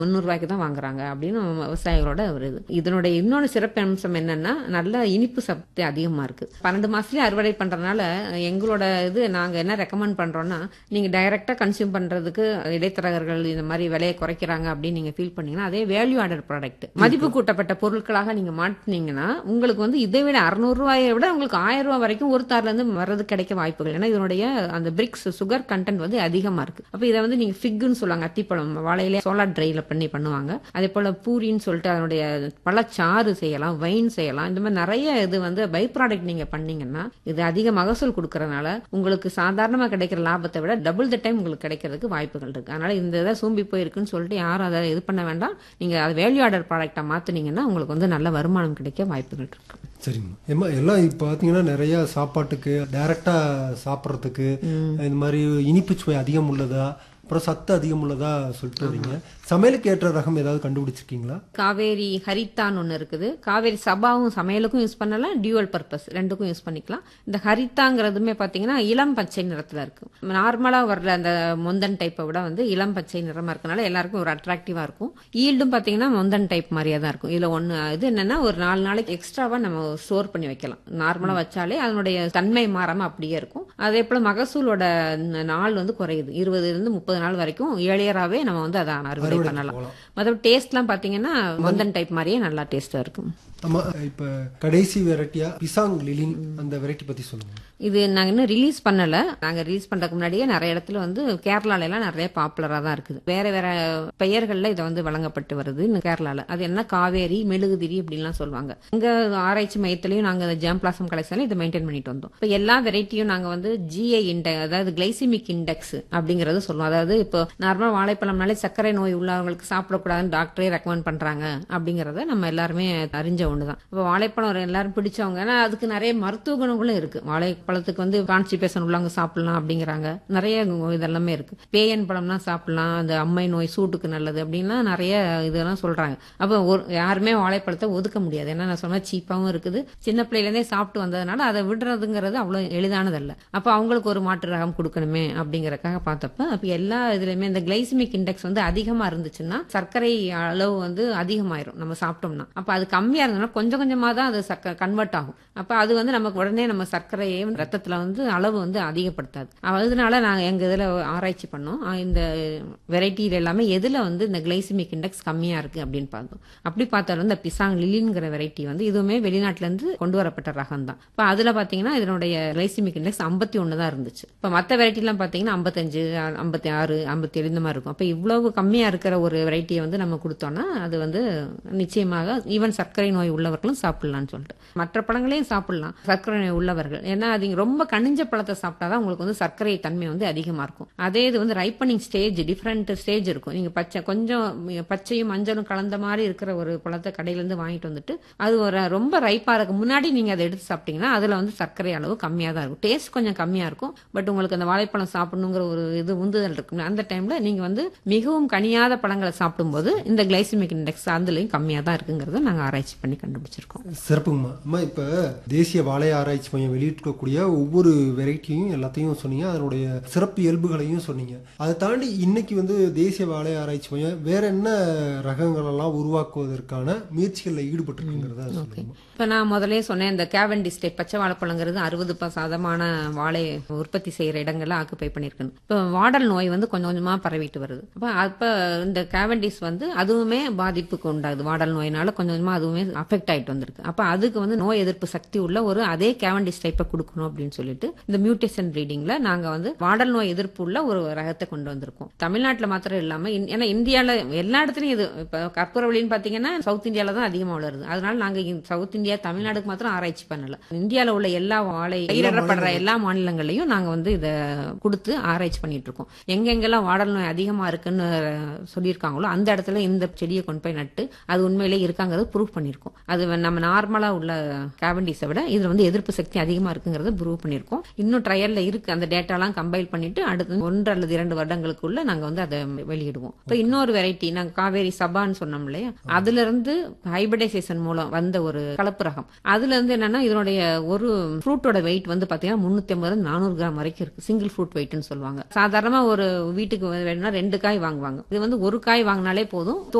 முந்நூறு ரூபாய்க்கு தான் வாங்குறாங்க அப்படின்னு விவசாயிகளோட ஒரு இது இதனுடைய இன்னொன்று சிறப்பு அம்சம் என்னன்னா நல்ல இனிப்பு சக்தி அதிகமா இருக்கு பன்னெண்டு மாசத்துலயே அறுவடை பண்றதுனால எங்களோட இது நாங்க என்ன ரெக்கமெண்ட் பண்றோம்னா நீங்க டைரக்டா கன்சியூம் பண்றதுக்கு இடைத்தரகர்கள் இந்த மாதிரி விலையை குறைக்கிறாங்க அப்படின்னு நீங்க ஃபீல் பண்ணீங்கன்னா அதே வேல்யூ ஆர்டர் ப்ராடக்ட் மதிப்பு கூட்டப்பட்ட பொருட்களாக நீங்க மாட்டினீங்கன்னா உங்களுக்கு வந்து இதை விட அறுநூறு ரூபாயை விட உங்களுக்கு ஆயிரம் ரூபாய் வரைக்கும் ஒரு தார்ல இருந்து வர்றது கிடைக்க வாய்ப்புகள் ஏன்னா இதனுடைய அந்த பிரிக்ஸ் சுகர் கண்டென்ட் வந்து அதிகமா இருக்கு அப்ப இதை வந்து நீங்க ஃபிக்னு சொல்லுவாங்க அத்திப்பழம் வாழையிலே சோலார் ட்ரைல பண்ணி பண்ணுவாங்க அதே போல பூரின்னு சொல்லிட்டு அதனுடைய பழச்சாறு செய்யலாம் வைன் செய்யலாம் இந்த மாதிரி நிறைய இது வந்து பை ப்ராடக்ட் நீங்க பண்ணீங்கன்னா இது அதிக மகசூல் கொடுக்கறதுனால உங்களுக்கு சாதாரணமா கிடைக்கிற லாபத்தை விட டபுள் த டைம் உங்களுக்கு கிடைக்கிறதுக்கு வாய்ப்புகள் இருக்கு அதனால இந்த இதை சூம்பி போயிருக்குன்னு சொல்லிட்டு யாரும் அதை இது பண்ண வேண்டாம் நீங்க அதை வேல்யூ ஆர்டர் ப்ராடக்டா மாத்துனீங்கன்னா உங்களுக்கு வந்து நல்ல வருமானம் கிடைக்க வாய்ப்புகள் இருக்கு சரிம்மா ஏம்மா எல்லாம் இப்போ பார்த்தீங்கன்னா நிறைய சாப்பாட்டுக்கு டைரக்டா சாப்பிட்றதுக்கு இந்த மாதிரி இனிப்பு சுவை அதிகம் உள்ளதா அப்புறம் சத்து அதிகம் உள்ளதா சொல்லிட்டு வரீங்க சமையலுக்கு ஏற்ற ரகம் ஏதாவது கண்டுபிடிச்சிருக்கீங்களா காவேரி ஹரித்தான் ஒன்று இருக்குது காவேரி சபாவும் சமையலுக்கும் யூஸ் பண்ணலாம் டியூவல் பர்பஸ் ரெண்டுக்கும் யூஸ் பண்ணிக்கலாம் இந்த ஹரித்தாங்கிறதுமே பார்த்தீங்கன்னா இளம் பச்சை நிறத்தில் இருக்கு நார்மலாக வர்ற அந்த மொந்தன் டைப்பை விட வந்து இளம் பச்சை நிறமா இருக்கனால எல்லாருக்கும் ஒரு அட்ராக்டிவா இருக்கும் ஈல்டும் பார்த்தீங்கன்னா மொந்தன் டைப் மாதிரியே தான் இருக்கும் இதில் ஒன்று இது என்னன்னா ஒரு நாலு நாளைக்கு எக்ஸ்ட்ராவா நம்ம ஸ்டோர் பண்ணி வைக்கலாம் நார்மலாக வச்சாலே அதனுடைய தன்மை மாறாம அப்படியே இருக்கும் அதே போல மகசூலோட நாள் வந்து குறையுது இருபதுல இருந்து முப்பது நாள் வரைக்கும் ஏழியராகவே நம்ம வந்து அதை அறுவடை பண்ணலாம் மற்றபடி டேஸ்ட்லாம் பார்த்தீங்கன்னா மொந்தன் டைப் மாதிரியே நல்லா டேஸ்டா இருக்கும் ஆமா இப்ப கடைசி வெரைட்டியா பிசாங் லிலின் அந்த வெரைட்டி பத்தி சொல்லுங்க இது நாங்க இன்னும் ரிலீஸ் பண்ணல நாங்க ரிலீஸ் பண்றதுக்கு முன்னாடியே நிறைய இடத்துல வந்து கேரளால எல்லாம் நிறைய பாப்புலரா தான் இருக்குது வேற வேற பெயர்கள்ல இதை வந்து வழங்கப்பட்டு வருது இந்த கேரளால அது என்ன காவேரி மெழுகுதிரி அப்படின்லாம் சொல்லுவாங்க இங்க ஆராய்ச்சி மையத்திலையும் நாங்க ஜாம் பிளாசம் கலெக்ஷன்ல இதை மெயின்டைன் பண்ணிட்டு வந்தோம் இப்போ எல்லா வெரைட்டியும் நாங்க வந்து ஜிஐ இண்டெக்ஸ் அதாவது கிளைசிமிக் இண்டெக்ஸ் அப்படிங்கறது சொல்லுவோம் அதாவது இப்போ நார்மலா வாழைப்பழம்னாலே சர்க்கரை நோய் உள்ளவங்களுக்கு சாப்பிடக்கூடாதுன்னு டாக்டரே ரெக்கமெண்ட் பண்றாங்க அப்படிங்கறத நம்ம எல்லாருமே அறிஞ்ச ஒண்ணுதான் இப்போ வாழைப்பழம் எல்லாரும் பிடிச்சவங்க ஏன்னா அதுக்கு நிறைய மருத்துவ குணங்களும் இருக்கு வாழைப்பழத்துக்கு வந்து கான்ஸ்டிபேஷன் உள்ளவங்க சாப்பிடலாம் அப்படிங்கிறாங்க நிறைய இதெல்லாமே இருக்கு பேயன் பழம்லாம் சாப்பிடலாம் அந்த அம்மை நோய் சூட்டுக்கு நல்லது அப்படின்லாம் நிறைய இதெல்லாம் சொல்றாங்க அப்போ ஒரு யாருமே வாழைப்பழத்தை ஒதுக்க முடியாது ஏன்னா நான் சொன்ன சீப்பாவும் இருக்குது சின்ன பிள்ளையிலேருந்தே சாப்பிட்டு வந்ததுனால அதை விடுறதுங்கிறது அவ்வளவு எளிதானதல்ல அப்போ அவங்களுக்கு ஒரு மாற்று ரகம் கொடுக்கணுமே அப்படிங்கறக்காக பார்த்தப்ப அப்ப எல்லா இதுலயுமே இந்த கிளைசிமிக் இண்டெக்ஸ் வந்து அதிகமா இருந்துச்சுன்னா சர்க்கரை அளவு வந்து அதிகமாயிரும் நம்ம சாப்பிட்டோம்னா அப்ப அது கம்மியா இருந்ததுன்னா கொஞ்சம் கொஞ்சமா தான் அது சர்க்கரை கன்வெர்ட் ஆகும் அப்ப அது வந்து நமக்கு உடனே நம்ம சர்க்கரையை ரத்தத்துல வந்து அளவு வந்து அதிகப்படுத்தாது அதனால நாங்க எங்க இதுல ஆராய்ச்சி பண்ணோம் அஹ் இந்த வெரைட்டியில எல்லாமே எதுல வந்து இந்த கிளைசிமிக் இண்டெக்ஸ் கம்மியா இருக்கு அப்படின்னு பார்த்தோம் அப்படி பார்த்தாலும் இந்த பிசாங் லிலின்ங்கிற வெரைட்டி வந்து இதுவுமே வெளிநாட்டுல இருந்து கொண்டு வரப்பட்ட ரகம் தான் இப்ப அதுல பாத்தீங்கன்னா இதனுடைய கிளைசிமிக் இண்டெக்ஸ் ஐம்பத்தி ஒன்னு தான் இருந்துச்சு இப்ப மத்த வெரைட்டி எல்லாம் பாத்தீங்கன்னா ஐம்பத்தஞ்சு ஐம்பத்தி ஆறு ஐம்பத்தி ஏழு இந்த மாதிரி இருக்கும் அப்ப இவ்வளவு கம்மியா இருக்கிற ஒரு வெரைட்டியை வந்து நம்ம கொடுத்தோம்னா அது வந்து நிச்சயமாக ஈவன் சர்க்கரை நோய் உள்ளவர்களும் சாப்பிடலாம்னு சொல்லிட்டு மற்ற பழங்களையும் சாப்பிடலாம் சர்க்கரை நோய் உள்ளவர்கள் ஏன்னா அது ரொம்ப கனிஞ்ச பழத்தை சாப்பிட்டாதான் உங்களுக்கு வந்து சர்க்கரை தன்மை வந்து அதிகமா இருக்கும் அதே இது வந்து ரைப்பனிங் ஸ்டேஜ் டிஃப்ரெண்ட் ஸ்டேஜ் இருக்கும் நீங்க பச்சை கொஞ்சம் பச்சையும் மஞ்சளும் கலந்த மாதிரி இருக்கிற ஒரு பழத்தை கடையில இருந்து வாங்கிட்டு வந்துட்டு அது ஒரு ரொம்ப ரைப்பா இருக்கு முன்னாடி நீங்க அதை எடுத்து சாப்பிட்டீங்கன்னா அதுல வந்து சர்க்கரை அளவு கம்மியா தான் இருக்கும் டேஸ்ட் கொஞ்சம் கம்மியா இருக்கும் பட் உங்களுக்கு அந்த வாழைப்பழம் சாப்பிடணுங்கிற ஒரு இது உந்துதல் இருக்கும் அந்த டைம்ல நீங்க வந்து மிகவும் கனியாத பழங்களை சாப்பிடும்போது இந்த கிளைசிமிக் இண்டெக்ஸ் அதுலயும் கம்மியா தான் இருக்குங்கிறத நாங்க ஆராய்ச்சி பண்ணி கண்டுபிடிச்சிருக்கோம் சிறப்புங்கம்மா அம்மா இப்ப தேசிய வாழை ஆராய்ச்சி மையம் வெளியிட்டிருக்கக்கூடிய ஒவ்வொரு வெரைட்டியும் எல்லாத்தையும் சொன்னீங்க அதனுடைய சிறப்பு இயல்புகளையும் சொன்னீங்க அதை தாண்டி இன்னைக்கு வந்து தேசிய வாழை ஆராய்ச்சி மையம் வேற என்ன ரகங்கள் எல்லாம் உருவாக்குவதற்கான முயற்சிகளில் ஈடுபட்டிருக்குங்கிறத சொல்லுங்க இப்ப நான் முதலே சொன்னேன் இந்த கேவண்டிஸ் டைப் பச்சை வாழைப்பழங்கிறது அறுபது சதமான வாழை உற்பத்தி செய்யற இடங்கள்ல ஆக்குப்பை பண்ணிருக்கணும் இப்ப வாடல் நோய் வந்து கொஞ்சம் கொஞ்சமா பரவிட்டு வருது அப்ப அப்ப இந்த கேவண்டிஸ் வந்து அதுவுமே பாதிப்புக்கு உண்டாகுது வாடல் நோயினால கொஞ்சம் கொஞ்சமா அதுவுமே அஃபெக்ட் ஆயிட்டு வந்திருக்கு அப்ப அதுக்கு வந்து நோய் எதிர்ப்பு சக்தி உள்ள ஒரு அதே கேவண்டிஸ் டைப்பை கொடுக்கணும் அப்படின்னு சொல்லிட்டு இந்த மியூட்டேஷன் ப்ரீடிங்ல நாங்க வந்து வாடல் நோய் எதிர்ப்பு உள்ள ஒரு ரகத்தை கொண்டு வந்திருக்கோம் தமிழ்நாட்டுல மாத்திரம் இல்லாம இந்- ஏன்னா இந்தியால எல்லா இடத்துலயும் இது இப்ப கற்பூரவள்ளின்னு பாத்தீங்கன்னா சவுத் இந்தியால தான் அதிகமா வளருது அதனால நாங்க இங்க சவுத் இந்தியா தமிழ்நாடுக்கு மாத்திரம் ஆராய்ச்சி பண்ணல இந்தியால உள்ள எல்லா வாழை பயிரிடப்படுற எல்லா மாநிலங்களையும் நாங்க வந்து இத கொடுத்து ஆராய்ச்சி பண்ணிட்டு இருக்கோம் எங்கெங்கெல்லாம் வாடல் நோய் அதிகமா இருக்குன்னு சொல்லியிருக்காங்களோ அந்த இடத்துல இந்த செடியை கொண்டு போய் நட்டு அது உண்மையிலே இருக்காங்கிறது ப்ரூவ் பண்ணிருக்கோம் இருக்கும் அது வந்து நம்ம நார்மலா உள்ள கேவண்டிஸை விட இதுல வந்து எதிர்ப்பு சக்தி அதிகமா இருக்குங்கிறத ப்ரூவ் பண்ணியிருக்கோம் இன்னும் ட்ரையல்ல இருக்கு அந்த டேட்டாலாம் கம்பைல் பண்ணிட்டு அடுத்து ஒன்று அல்லது இரண்டு வருடங்களுக்குள்ள நாங்க வந்து அதை வெளியிடுவோம் இப்போ இன்னொரு வெரைட்டி நாங்க காவேரி சபான்னு சொன்னோம் இல்லையா அதுல இருந்து ஹைபிரிடைசேஷன் மூலம் வந்த ஒரு கலப்பு ரகம் அதுல இருந்து என்னன்னா இதனுடைய ஒரு ஃப்ரூட்டோட வெயிட் வந்து பாத்தீங்கன்னா முன்னூத்தி ஐம்பது நானூறு கிராம் வரைக்கும் இருக்கு சிங்கிள் ஃப்ரூட் வெயிட்னு சொல்லுவாங்க சாதாரணமா ஒரு வீட்டுக்கு வேணும்னா ரெண்டு காய் வாங்குவாங்க இது வந்து ஒரு காய் வாங்கினாலே போதும்